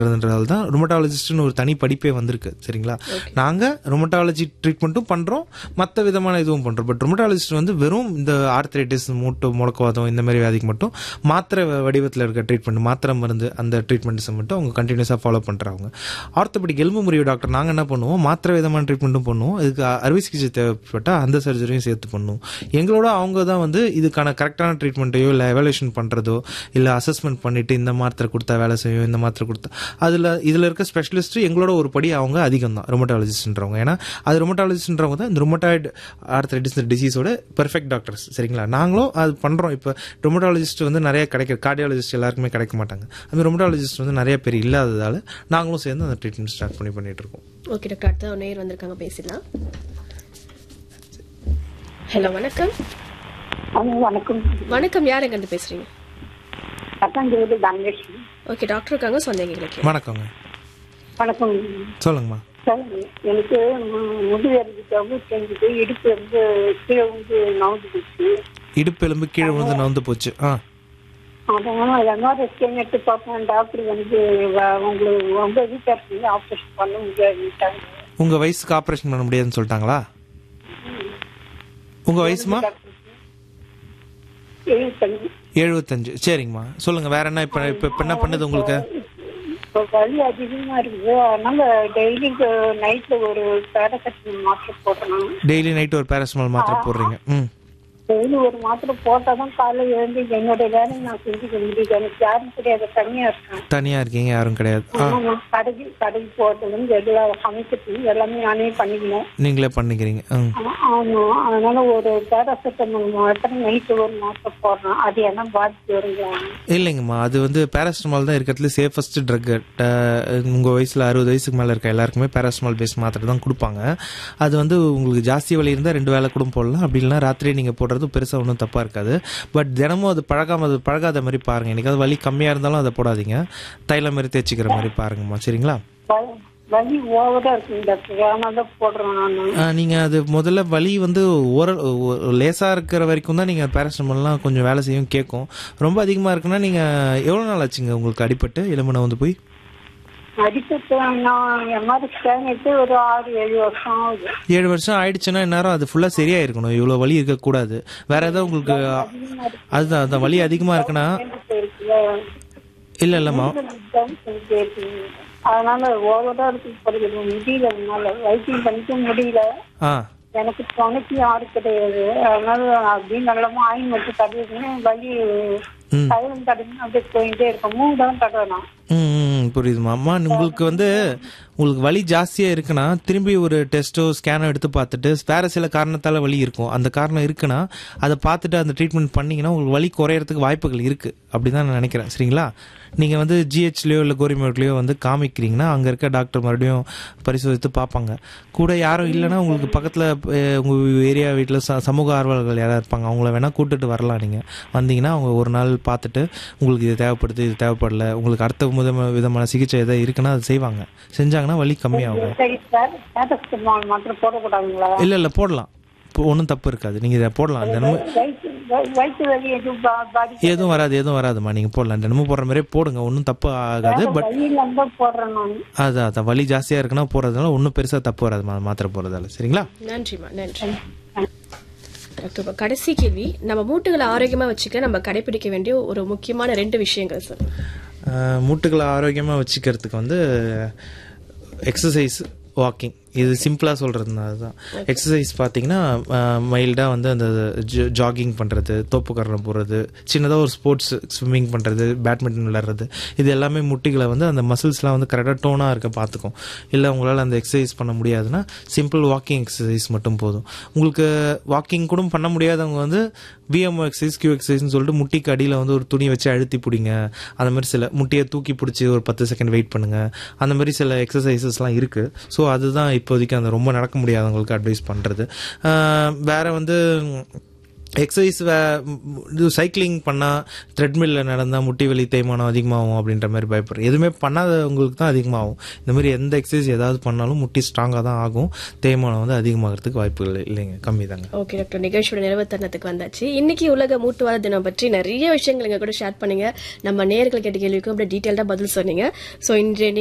ன்றதால தான் ருமட்டாலஜிஸ்ட்னு ஒரு தனி படிப்பே வந்திருக்கு சரிங்களா நாங்கள் ருமட்டாலஜி ட்ரீட்மெண்ட்டும் பண்ணுறோம் மற்ற விதமான இதுவும் பண்ணுறோம் பட் ருமட்டாலஜிஸ்ட் வந்து வெறும் இந்த ஆர்த்ரைட்டிஸ் மூட்டு முடக்கவாதம் இந்த மாதிரி வியாதிக்கு மட்டும் மாத்திரை வடிவத்தில் இருக்க ட்ரீட்மெண்ட் மாத்திரை மருந்து அந்த ட்ரீட்மெண்ட்ஸை மட்டும் அவங்க கண்டினியூஸாக ஃபாலோ பண்ணுறாங்க ஆர்த்தோபெடிக் எலும்பு முறிவு டாக்டர் நாங்கள் என்ன பண்ணுவோம் மாத்திரை விதமான ட்ரீட்மெண்ட்டும் பண்ணுவோம் இதுக்கு அறுவை சிகிச்சை தேவைப்பட்டால் அந்த சர்ஜரியும் சேர்த்து பண்ணுவோம் எங்களோட அவங்க தான் வந்து இதுக்கான கரெக்டான ட்ரீட்மெண்ட்டையோ இல்லை எவாலுவேஷன் பண்ணுறதோ இல்லை அசஸ்மெண்ட் பண்ணிட்டு இந்த மாத்திரை கொடுத்தா வேலை செய்யும் இந்த மாத்திரை கொடுத்தா அதில் இதில் இருக்க ஸ்பெஷலிஸ்ட் எங்களோட ஒரு படி அவங்க அதிகம் தான் ரொமட்டாலஜிஸ்ட்ன்றவங்க ஏன்னா அது ரொமட்டாலஜிஸ்ட்ன்றவங்க தான் இந்த ரொமட்டாய்டு ஆர்த்ரைட்டிஸ் டிசீஸோட பெர்ஃபெக்ட் டாக்டர்ஸ் சரிங்களா நாங்களும் அது பண்ணுறோம் இப்போ ரொமட்டாலஜிஸ்ட் வந்து நிறைய கிடைக்கிற கார்டியாலஜிஸ்ட் எல்லாருக்குமே கிடைக்க மாட்டாங்க அந்த ரொமட்டாலஜிஸ்ட் வந்து நிறைய பேர் இல்லாததால் நாங்களும் சேர்ந்து அந்த ட்ரீட்மெண்ட் ஸ்டார்ட் பண்ணி பண்ணிட்டு இருக்கோம் ஓகே டாக்டர் அடுத்த ஒரு நேயர் வந்திருக்காங்க பேசிடலாம் ஹலோ வணக்கம் ஹலோ வணக்கம் வணக்கம் யார் எங்க இருந்து பேசுறீங்க பத்தாஞ்சோதி தனலட்சுமி ஓகே டாக்டர் இருக்காங்க சொன்னீங்க எங்களுக்கு வணக்கங்க வணக்கம் சொல்லுங்கம்மா சார் எனக்கு மு- முதுகெலும்பு தொகு செஞ்சுட்டு இடுப்பு வந்து கீழே வந்து நவுந்து போச்சு இடுப்பு எலும்பு கீழே விழுந்து நவுந்து போச்சு ஆ அதனால எம்ஆர்ஐ ஸ்கேன் எடுத்து பார்த்தேன் டாக்டர் வந்து வ- உங்களுக்கு ரொம்ப வீக்காக இருக்கீங்க ஆப்ரேஷன் பண்ண முடியாதுட்டாங்க உங்கள் வயசுக்கு ஆப்ரேஷன் பண்ண முடியாதுன்னு சொல்லிட்டாங்களா உங்கள் வயசுமா எழுபத்தஞ்சு எழுபத்தஞ்சு சரிங்கம்மா சொல்லுங்கள் வேற என்ன இப்போ இப்போ இப்போ என்ன பண்ணுது உங்களுக்கு இப்போ வலி அதிகமா இருக்குது அதனால டெய்லி நைட்ல ஒரு பேரசெட்டமல் மாத்திரை போடணும் டெய்லி நைட் ஒரு பேராசிட்டமால் மாத்திரை போடுறீங்க ம் டெய்லி ஒரு மாத்திரை போட்டாதான் காலையில எழுந்து என்னோட வேலையை நான் செஞ்சுக்க முடியுது எனக்கு யாரும் தெரியாது தனியா இருக்கேன் தனியாக இருக்கீங்க யாரும் கிடையாது ஆ ஆனா நான் கடைக்கு கடைக்கு போறதுலேருந்து எல்லா சமைக்கிறது எல்லாமே நானே பண்ணிக்கணும் நீங்களே பண்ணிக்கிறீங்க ம் ஆ- ஆமா அதனால ஒரு பேராசிட்டமல் மாத்திரை நைட்டு ஒரு மாத்திரை போடுறேன் அது என்ன பாதிப்பு வருங்களா இல்லைங்கம்மா அது வந்து பேராசிட்டமால் தான் இருக்கிறதுல சேஃபஸ்ட் ட்ரக் உங்கள் வயசில் அறுபது வயசுக்கு மேலே இருக்க எல்லாருக்குமே பேராசிட்டமால் பேஸ் மாத்திரை தான் கொடுப்பாங்க அது வந்து உங்களுக்கு ஜாஸ்தி வலி இருந்தால் ரெண்டு வேளை கூட போடலாம் அப்படி இல்லைனா ராத்திரி நீங்கள் போடுறது பெருசாக ஒன்றும் தப்பாக இருக்காது பட் தினமும் அது பழகாம அது பழகாத மாதிரி பாருங்கள் எனக்கு அது வலி கம்மியாக இருந்தாலும் அதை போடாதீங்க தைலம் மாதிரி தேய்ச்சிக்கிற மாதிரி பாருங்கம்மா சரிங்களா வ- வலி ஓவரா இருக்குங்க டாக்டர் அதனால தான் போடுறேன் நான் நீங்கள் அது முதல்ல வலி வந்து ஓர லேசாக இருக்கிற வரைக்கும் தான் நீங்கள் பேராசிட்டமால்லாம் கொஞ்சம் வேலை செய்யும் கேட்கும் ரொம்ப அதிகமாக இருக்குன்னா நீங்கள் எவ்வளோ நாள் ஆச்சுங்க உங்களுக்கு அடிபட்டு எலும்புன வந்து போய் அடிப்பட்டு நான் எம்ஆர்ஐ ஸ்கேன் எடுத்து ஒரு ஆறு ஏழு வருஷம் ஆகுது ஏழு வருஷம் ஆயிடுச்சுன்னா இந்நேரம் அது ஃபுல்லாக சரியா இருக்கணும் இவ்வளோ வலி இருக்கக்கூடாது வேற ஏதாவது உங்களுக்கு அதுதான் அந்த வலி அதிகமாக இருக்குன்னா இருக்குல்ல இல்லை இல்லைம்மா அதனால ஓவரா இருக்கு படிக்கிறது முடியல என்னால வைத்தியம் பண்ணிக்க முடியல ஆ எனக்கு துணைக்கு யாரு கிடையாது அதனால அப்படியே நல்லமா ஆயின் வச்சு தடவிக்கணும் வலி ம். தைலம் தடவினா அப்படியே போயிட்டே இருக்கும் மூணு தான் தடவலாம் ம், ம், புரியுதுமா அம்மா உங்களுக்கு வந்து உங்களுக்கு வலி ஜாஸ்தியாக இருக்குன்னா திரும்பி ஒரு டெஸ்ட்டோ ஸ்கேனோ எடுத்து பார்த்துட்டு வேற சில காரணத்தால் வலி இருக்கும் அந்த காரணம் இருக்குன்னா அதை பார்த்துட்டு அந்த ட்ரீட்மெண்ட் பண்ணீங்கன்னா உங்களுக்கு வலி குறையறதுக்கு வாய்ப்புகள் இருக்குது அப்படி தான் நான் நினைக்கிறேன் சரிங்களா நீங்கள் வந்து ஜிஹெச்லேயோ இல்லை கோரிமேட்லேயோ வந்து காமிக்கிறீங்கன்னா அங்கே இருக்க டாக்டர் மறுபடியும் பரிசோதித்து பார்ப்பாங்க கூட யாரும் இல்லைன்னா உங்களுக்கு பக்கத்தில் உங்கள் ஏரியா வீட்டில் ச சமூக ஆர்வலர்கள் யாராவது இருப்பாங்க அவங்கள வேணால் கூட்டிட்டு வரலாம் நீங்கள் வந்தீங்கன்னா அவங்க ஒரு நாள் பார்த்துட்டு உங்களுக்கு இது தேவைப்படுது இது தேவைப்படல உங்களுக்கு அடுத்த விதமான விதமான சிகிச்சை எதாவது இருக்குன்னா அது செய்வாங்க செஞ்சாங்கன்னா வலி கம்மியாகும் சரி சார் பேரஸ்டமால் மாத்திரம் போடக்கூடாதுங்களா இல்லை இல்லை போடலாம் இப்போ ஒன்றும் தப்பு இருக்காது நீங்கள் இதை போடலாம் தினமும் வயிற்று வ- வயிற்று வலி எதுவும் பா- பாதிக்க எதுவும் வராது எதுவும் வராதுமா நீங்கள் போடலாம் தினமும் போடுற மாதிரியே போடுங்க ஒன்றும் தப்பு ஆகாது பட் வலி இல்லாம போடுறேன் நான் அதான் அதான் வலி ஜாஸ்தியாக இருக்குன்னா போடுறதுனால ஒன்றும் பெருசாக தப்பு வராதுமா மாத்திரை போடுறதால சரிங்களா நன்றிம்மா நன்றி டாக்டர் இப்ப கடைசி கேள்வி நம்ம மூட்டுகளை ஆரோக்கியமா வச்சுக்க நம்ம கடைபிடிக்க வேண்டிய ஒரு முக்கியமான ரெண்டு விஷயங்கள் சார் ஆஹ் மூட்டுகளை ஆரோக்கியமாக வச்சுக்கிறதுக்கு வந்து எக்ஸசைஸ் வாக்கிங் இது சிம்பிளாக சொல்கிறதுனால தான் எக்ஸசைஸ் பார்த்தீங்கன்னா மைல்டாக வந்து அந்த ஜாகிங் பண்ணுறது தோப்புக்கரணம் போடுறது சின்னதாக ஒரு ஸ்போர்ட்ஸ் ஸ்விம்மிங் பண்ணுறது பேட்மிண்டன் விளையாடுறது இது எல்லாமே முட்டிகளை வந்து அந்த மசில்ஸ்லாம் வந்து கரெக்டாக டோனாக இருக்க பார்த்துக்கும் இல்லை உங்களால் அந்த எக்ஸசைஸ் பண்ண முடியாதுன்னா சிம்பிள் வாக்கிங் எக்ஸசைஸ் மட்டும் போதும் உங்களுக்கு வாக்கிங் கூட பண்ண முடியாதவங்க வந்து விஎம்ஓ எக்ஸசைஸ் கியூ எக்ஸசைஸ்னு சொல்லிட்டு முட்டிக்கு அடியில் வந்து ஒரு துணி வச்சு அழுத்தி பிடிங்க அந்த மாதிரி சில முட்டியை தூக்கி பிடிச்சி ஒரு பத்து செகண்ட் வெயிட் பண்ணுங்க அந்த மாதிரி சில எக்ஸசைசஸ்லாம் இருக்குது ஸோ அதுதான் இப்போதைக்கு அந்த ரொம்ப நடக்க முடியாதவங்களுக்கு அட்வைஸ் பண்ணுறது வேற வந்து எக்ஸசைஸ் இது சைக்கிளிங் பண்ணால் த்ரெட்மில்ல நடந்தால் முட்டி வலி தேய்மானம் அதிகமாகும் அப்படின்ற மாதிரி பயப்படுறேன் எதுவுமே பண்ணாதவங்களுக்கு தான் அதிகமாகும் இந்த மாதிரி எந்த எக்ஸசைஸ் ஏதாவது பண்ணாலும் முட்டி ஸ்ட்ராங்காக தான் ஆகும் தேய்மானம் வந்து அதிகமாகிறதுக்கு வாய்ப்பு இல்லை இல்லைங்க கம்மி தாங்க ஓகே டாக்டர் நிகழ்ச்சியோட நிறைவு தருணத்துக்கு வந்தாச்சு இன்னைக்கு உலக மூட்டுவாத தினம் பற்றி நிறைய விஷயங்கள் எங்க கூட ஷேர் பண்ணீங்க நம்ம நேர்கள் கேட்ட கேள்விக்கும் அப்படியே டீட்டெயில்டா பதில் சொன்னீங்க ஸோ இன்றைய